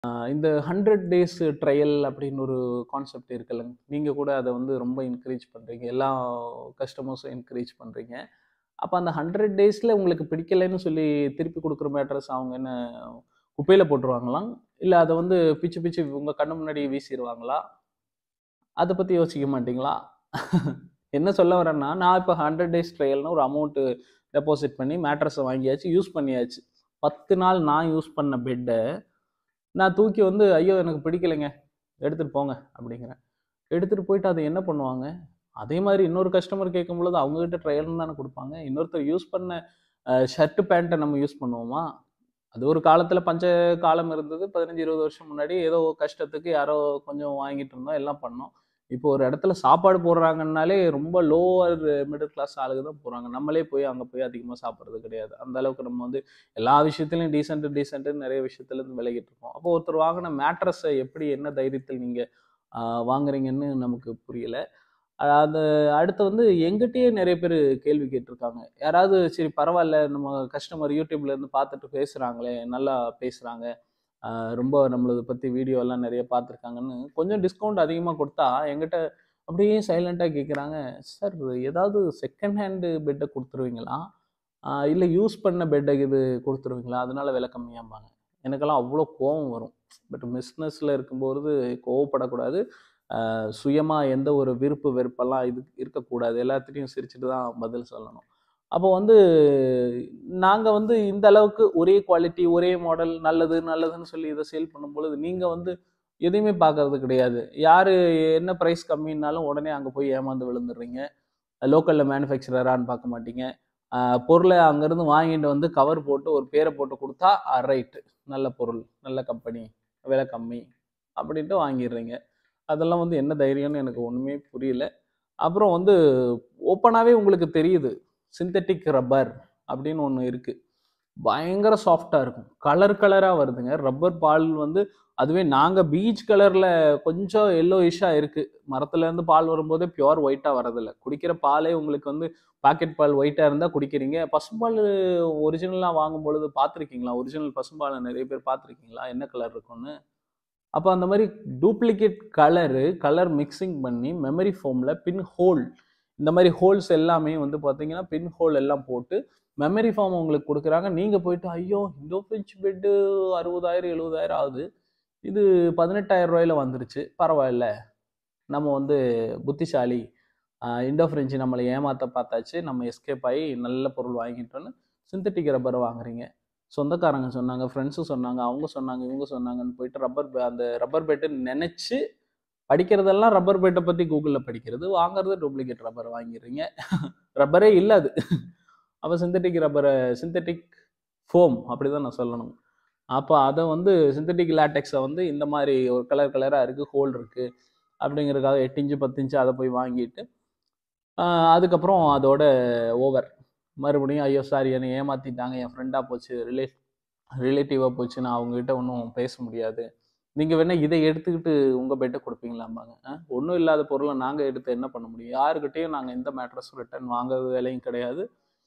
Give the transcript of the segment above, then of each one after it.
இந்த hundred days trial அப்படின்னு ஒரு கான்செப்ட் இருக்குல்லங்க நீங்கள் கூட அதை வந்து ரொம்ப என்கரேஜ் பண்ணுறீங்க எல்லா கஸ்டமர்ஸும் என்கரேஜ் பண்ணுறீங்க அப்போ அந்த ஹண்ட்ரட் டேஸில் உங்களுக்கு பிடிக்கலைன்னு சொல்லி திருப்பி கொடுக்குற மேட்ரஸ் அவங்க என்ன குப்பையில் போட்டுருவாங்களாம் இல்லை அதை வந்து பிச்சு பிச்சு உங்கள் கண்ணு முன்னாடி வீசிடுவாங்களா அதை பற்றி யோசிக்க மாட்டீங்களா என்ன சொல்ல வரேன்னா நான் இப்போ ஹண்ட்ரட் டேஸ் ட்ரையல்னு ஒரு அமௌண்ட்டு டெபாசிட் பண்ணி மேட்ரஸை வாங்கியாச்சு யூஸ் பண்ணியாச்சு பத்து நாள் நான் யூஸ் பண்ண பெட்டை நான் தூக்கி வந்து ஐயோ எனக்கு பிடிக்கலைங்க எடுத்துகிட்டு போங்க அப்படிங்கிறேன் எடுத்துகிட்டு போயிட்டு அதை என்ன பண்ணுவாங்க அதே மாதிரி இன்னொரு கஸ்டமர் கேட்கும் பொழுது அவங்ககிட்ட ட்ரையல்னு தானே கொடுப்பாங்க இன்னொருத்தர் யூஸ் பண்ண ஷர்ட்டு பேண்ட்டை நம்ம யூஸ் பண்ணுவோமா அது ஒரு காலத்தில் பஞ்ச காலம் இருந்தது பதினஞ்சு இருபது வருஷம் முன்னாடி ஏதோ கஷ்டத்துக்கு யாரோ கொஞ்சம் வாங்கிட்டு இருந்தோம் எல்லாம் பண்ணோம் இப்போ ஒரு இடத்துல சாப்பாடு போடுறாங்கன்னாலே ரொம்ப லோவர் மிடில் கிளாஸ் ஆளுங்க தான் போகிறாங்க நம்மளே போய் அங்கே போய் அதிகமாக சாப்பிட்றது கிடையாது அந்த அளவுக்கு நம்ம வந்து எல்லா விஷயத்துலையும் டீசென்ட் டீசென்ட்டு நிறைய விஷயத்துலேருந்து விலகிட்டு இருக்கோம் அப்போ ஒருத்தர் வாங்கின மேட்ரஸை எப்படி என்ன தைரியத்தில் நீங்கள் வாங்குறீங்கன்னு நமக்கு புரியல அது அடுத்து வந்து எங்கிட்டயே நிறைய பேர் கேள்வி கேட்டிருக்காங்க யாராவது சரி பரவாயில்ல நம்ம கஸ்டமர் யூடியூப்ல இருந்து பார்த்துட்டு பேசுகிறாங்களே நல்லா பேசுகிறாங்க ரொம்ப நம்மளதை பற்றி வீடியோ எல்லாம் நிறைய பார்த்துருக்காங்கன்னு கொஞ்சம் டிஸ்கவுண்ட் அதிகமாக கொடுத்தா எங்கிட்ட அப்படியே சைலண்ட்டாக கேட்குறாங்க சார் ஏதாவது செகண்ட் ஹேண்டு பெட்டை கொடுத்துருவீங்களா இல்லை யூஸ் பண்ண பெட்டை இது கொடுத்துருவீங்களா அதனால விலை கம்மியாம்பாங்க எனக்கெல்லாம் அவ்வளோ கோவம் வரும் பட் பிஸ்னஸில் இருக்கும்போது கோவப்படக்கூடாது சுயமாக எந்த ஒரு விருப்பு வெறுப்பெல்லாம் இது இருக்கக்கூடாது எல்லாத்துலேயும் சிரிச்சுட்டு தான் பதில் சொல்லணும் அப்போ வந்து நாங்கள் வந்து இந்த அளவுக்கு ஒரே குவாலிட்டி ஒரே மாடல் நல்லது நல்லதுன்னு சொல்லி இதை சேல் பண்ணும்பொழுது நீங்கள் வந்து எதையுமே பார்க்கறது கிடையாது யார் என்ன ப்ரைஸ் கம்மின்னாலும் உடனே அங்கே போய் ஏமாந்து விழுந்துடுறீங்க லோக்கலில் மேனுஃபேக்சரரான்னு பார்க்க மாட்டீங்க பொருளை அங்கேருந்து வாங்கிட்டு வந்து கவர் போட்டு ஒரு பேரை போட்டு கொடுத்தா ரைட்டு நல்ல பொருள் நல்ல கம்பெனி விலை கம்மி அப்படின்ட்டு வாங்கிடுறீங்க அதெல்லாம் வந்து என்ன தைரியம்னு எனக்கு ஒன்றுமே புரியல அப்புறம் வந்து ஓப்பனாகவே உங்களுக்கு தெரியுது சிந்தட்டிக் ரப்பர் அப்படின்னு ஒன்று இருக்குது பயங்கர சாஃப்டாக இருக்கும் கலர் கலராக வருதுங்க ரப்பர் பால் வந்து அதுவே நாங்கள் பீச் கலரில் கொஞ்சம் எல்லோயிஷாக இருக்குது மரத்துலேருந்து பால் வரும்போதே பியோர் ஒயிட்டாக வரதில்லை குடிக்கிற பாலே உங்களுக்கு வந்து பாக்கெட் பால் ஒயிட்டாக இருந்தால் குடிக்கிறீங்க பசும்பால் ஒரிஜினலாக வாங்கும் பொழுது பார்த்துருக்கீங்களா ஒரிஜினல் பசும்பாலை நிறைய பேர் பார்த்துருக்கீங்களா என்ன கலர் இருக்கும்னு அப்போ அந்த மாதிரி டூப்ளிகேட் கலரு கலர் மிக்சிங் பண்ணி மெமரி ஃபோமில் பின் ஹோல் இந்த மாதிரி ஹோல்ஸ் எல்லாமே வந்து பார்த்தீங்கன்னா பின் ஹோல் எல்லாம் போட்டு மெமரி ஃபார்ம் உங்களுக்கு கொடுக்குறாங்க நீங்கள் போயிட்டு ஐயோ இண்டோ ஃப்ரெஞ்ச் பெட்டு அறுபதாயிரம் எழுபதாயிரம் ஆகுது இது பதினெட்டாயிரம் ரூபாயில வந்துருச்சு பரவாயில்ல நம்ம வந்து புத்திசாலி இண்டோ ஃப்ரெஞ்சு நம்மளை ஏமாற்ற பார்த்தாச்சு நம்ம எஸ்கேப் ஆகி நல்ல பொருள் வாங்கிட்டோன்னு சிந்தட்டிக் ரப்பரை வாங்குறீங்க சொந்தக்காரங்க சொன்னாங்க ஃப்ரெண்ட்ஸும் சொன்னாங்க அவங்க சொன்னாங்க இவங்க சொன்னாங்கன்னு போயிட்டு ரப்பர் அந்த ரப்பர் பேட்டை நினச்சி படிக்கிறதெல்லாம் ரப்பர் பேட்டை பற்றி கூகுளில் படிக்கிறது வாங்குறது டூப்ளிகேட் ரப்பர் வாங்கிடுறீங்க ரப்பரே இல்லை அது அப்போ சிந்தட்டிக் ரப்பரை சிந்தட்டிக் ஃபோம் அப்படி தான் நான் சொல்லணும் அப்போ அதை வந்து சிந்தட்டிக் லேட்டெக்ஸை வந்து இந்த மாதிரி ஒரு கலர் கலராக இருக்குது ஹோல் இருக்குது அப்படிங்கிறதுக்காக எட்டு இன்ச்சு பத்து இன்ச்சு அதை போய் வாங்கிட்டு அதுக்கப்புறம் அதோட ஓவர் மறுபடியும் ஐயோ சாரி என்னை ஏமாற்றிட்டாங்க என் ஃப்ரெண்டாக போச்சு ரிலே ரிலேட்டிவாக போச்சு நான் அவங்ககிட்ட ஒன்றும் பேச முடியாது நீங்கள் வேணால் இதை எடுத்துக்கிட்டு உங்கள் பெட்டை கொடுப்பீங்களாம்பாங்க ஒன்றும் இல்லாத பொருளை நாங்கள் எடுத்து என்ன பண்ண முடியும் யாருக்கிட்டேயும் நாங்கள் எந்த மேட்ரஸும் ரிட்டர்ன் வாங்க வேலையும் கிடையாது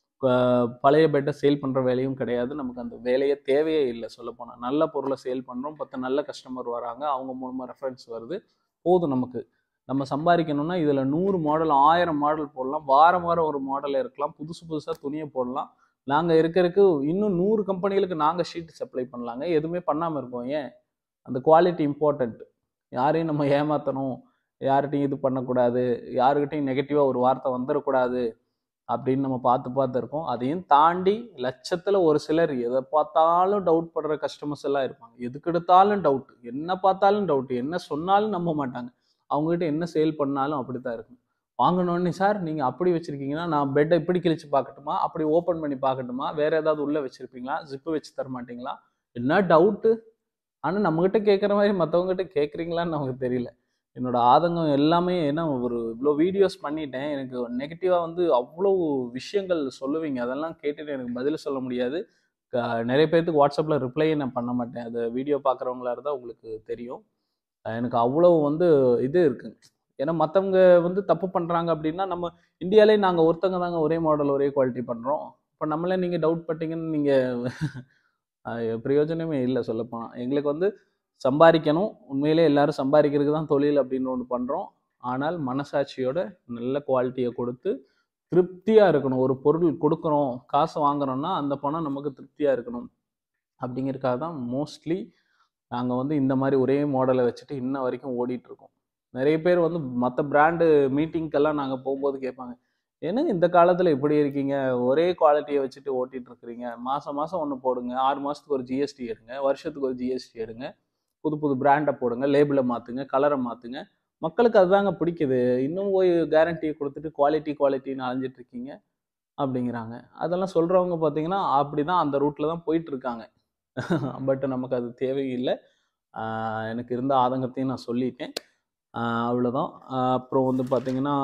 பழைய பெட்டை சேல் பண்ணுற வேலையும் கிடையாது நமக்கு அந்த வேலையே தேவையே இல்லை சொல்லப்போனால் நல்ல பொருளை சேல் பண்ணுறோம் பத்து நல்ல கஸ்டமர் வராங்க அவங்க மூலமாக ரெஃபரன்ஸ் வருது போதும் நமக்கு நம்ம சம்பாதிக்கணும்னா இதில் நூறு மாடல் ஆயிரம் மாடல் போடலாம் வாரம் வாரம் ஒரு மாடல் இருக்கலாம் புதுசு புதுசாக துணியை போடலாம் நாங்கள் இருக்கிறதுக்கு இன்னும் நூறு கம்பெனிகளுக்கு நாங்கள் ஷீட் சப்ளை பண்ணலாங்க எதுவுமே பண்ணாமல் இருக்கோம் ஏன் அந்த குவாலிட்டி இம்பார்ட்டண்ட் யாரையும் நம்ம ஏமாற்றணும் யார்கிட்டையும் இது பண்ணக்கூடாது யாருக்கிட்டையும் நெகட்டிவாக ஒரு வார்த்தை வந்துடக்கூடாது அப்படின்னு நம்ம பார்த்து பார்த்து இருக்கோம் அதையும் தாண்டி லட்சத்தில் ஒரு சிலர் எதை பார்த்தாலும் டவுட் படுற கஸ்டமர்ஸ் எல்லாம் இருப்பாங்க எதுக்கு எடுத்தாலும் டவுட் என்ன பார்த்தாலும் டவுட் என்ன சொன்னாலும் நம்ப மாட்டாங்க அவங்ககிட்ட என்ன சேல் பண்ணாலும் அப்படி தான் இருக்கும் வாங்கணுன்னே சார் நீங்கள் அப்படி வச்சுருக்கீங்கன்னா நான் பெட்டை இப்படி கிழிச்சு பார்க்கட்டுமா அப்படி ஓப்பன் பண்ணி பார்க்கட்டுமா வேறு ஏதாவது உள்ளே வச்சுருப்பீங்களா ஜிப்பு வச்சு தர மாட்டீங்களா என்ன டவுட்டு ஆனால் நம்மக்கிட்ட கேட்குற மாதிரி மற்றவங்ககிட்ட கேட்குறீங்களான்னு நமக்கு தெரியல என்னோட ஆதங்கம் எல்லாமே ஏன்னா ஒரு இவ்வளோ வீடியோஸ் பண்ணிட்டேன் எனக்கு நெகட்டிவாக வந்து அவ்வளோ விஷயங்கள் சொல்லுவீங்க அதெல்லாம் கேட்டுட்டு எனக்கு பதில் சொல்ல முடியாது நிறைய பேர்த்துக்கு வாட்ஸ்அப்பில் ரிப்ளையே நான் பண்ண மாட்டேன் அது வீடியோ பார்க்குறவங்களா இருந்தால் உங்களுக்கு தெரியும் எனக்கு அவ்வளோ வந்து இது இருக்குங்க ஏன்னா மற்றவங்க வந்து தப்பு பண்ணுறாங்க அப்படின்னா நம்ம இந்தியாவிலே நாங்கள் ஒருத்தங்க தாங்க ஒரே மாடல் ஒரே குவாலிட்டி பண்ணுறோம் இப்போ நம்மளே நீங்கள் டவுட் பட்டீங்கன்னு நீங்கள் பிரயோஜனமே இல்லை சொல்லப்போனால் எங்களுக்கு வந்து சம்பாதிக்கணும் உண்மையிலே எல்லாரும் சம்பாதிக்கிறதுக்கு தான் தொழில் அப்படின்னு ஒன்று பண்ணுறோம் ஆனால் மனசாட்சியோட நல்ல குவாலிட்டியை கொடுத்து திருப்தியாக இருக்கணும் ஒரு பொருள் கொடுக்குறோம் காசு வாங்குறோம்னா அந்த பணம் நமக்கு திருப்தியாக இருக்கணும் அப்படிங்கிறதுக்காக தான் மோஸ்ட்லி நாங்கள் வந்து இந்த மாதிரி ஒரே மாடலை வச்சுட்டு இன்ன வரைக்கும் ஓடிட்டு இருக்கோம் நிறைய பேர் வந்து மற்ற பிராண்டு மீட்டிங்க்கெல்லாம் நாங்கள் போகும்போது கேட்பாங்க என்னங்க இந்த காலத்தில் இப்படி இருக்கீங்க ஒரே குவாலிட்டியை வச்சுட்டு ஓட்டிட்டு இருக்கிறீங்க மாதம் மாதம் ஒன்று போடுங்க ஆறு மாதத்துக்கு ஒரு ஜிஎஸ்டி எடுங்க வருஷத்துக்கு ஒரு ஜிஎஸ்டி எடுங்க புது புது பிராண்டை போடுங்க லேபிளை மாற்றுங்க கலரை மாற்றுங்க மக்களுக்கு அதுதாங்க பிடிக்குது இன்னும் போய் கேரண்டியை கொடுத்துட்டு குவாலிட்டி குவாலிட்டின்னு அலைஞ்சிட்டு இருக்கீங்க அப்படிங்கிறாங்க அதெல்லாம் சொல்கிறவங்க பார்த்தீங்கன்னா அப்படி தான் அந்த ரூட்டில் தான் போயிட்டு இருக்காங்க பட் நமக்கு அது தேவையில்லை ஆஹ் எனக்கு இருந்த ஆதங்கத்தையும் நான் சொல்லிட்டேன் ஆஹ் அவ்வளோதான் ஆஹ் அப்புறம் வந்து பார்த்தீங்கன்னா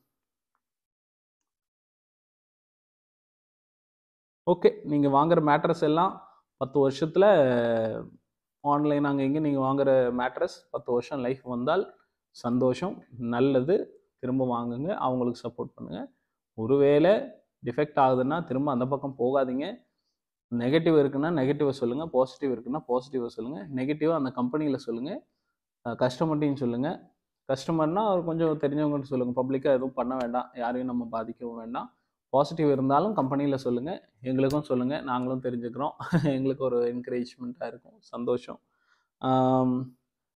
ஓகே நீங்கள் வாங்குற மேட்ரஸ் எல்லாம் பத்து வருஷத்தில் ஆன்லைன் அங்கே இங்கே நீங்கள் வாங்குற மேட்ரஸ் பத்து வருஷம் லைஃப் வந்தால் சந்தோஷம் நல்லது திரும்ப வாங்குங்க அவங்களுக்கு சப்போர்ட் பண்ணுங்கள் ஒருவேளை டிஃபெக்ட் ஆகுதுன்னா திரும்ப அந்த பக்கம் போகாதீங்க நெகட்டிவ் இருக்குன்னா நெகட்டிவை சொல்லுங்கள் பாசிட்டிவ் இருக்குன்னா பாசிட்டிவை சொல்லுங்கள் நெகட்டிவாக அந்த கம்பெனியில் சொல்லுங்கள் கஸ்டமர்ட்டையும் சொல்லுங்கள் கஸ்டமர்னால் அவர் கொஞ்சம் தெரிஞ்சவங்கன்னு சொல்லுங்கள் பப்ளிக்காக எதுவும் பண்ண வேண்டாம் யாரையும் நம்ம பாதிக்கவும் வேண்டாம் பாசிட்டிவ் இருந்தாலும் கம்பெனியில் சொல்லுங்கள் எங்களுக்கும் சொல்லுங்கள் நாங்களும் தெரிஞ்சுக்கிறோம் எங்களுக்கு ஒரு என்கரேஜ்மெண்ட்டாக இருக்கும் சந்தோஷம் ஆம்,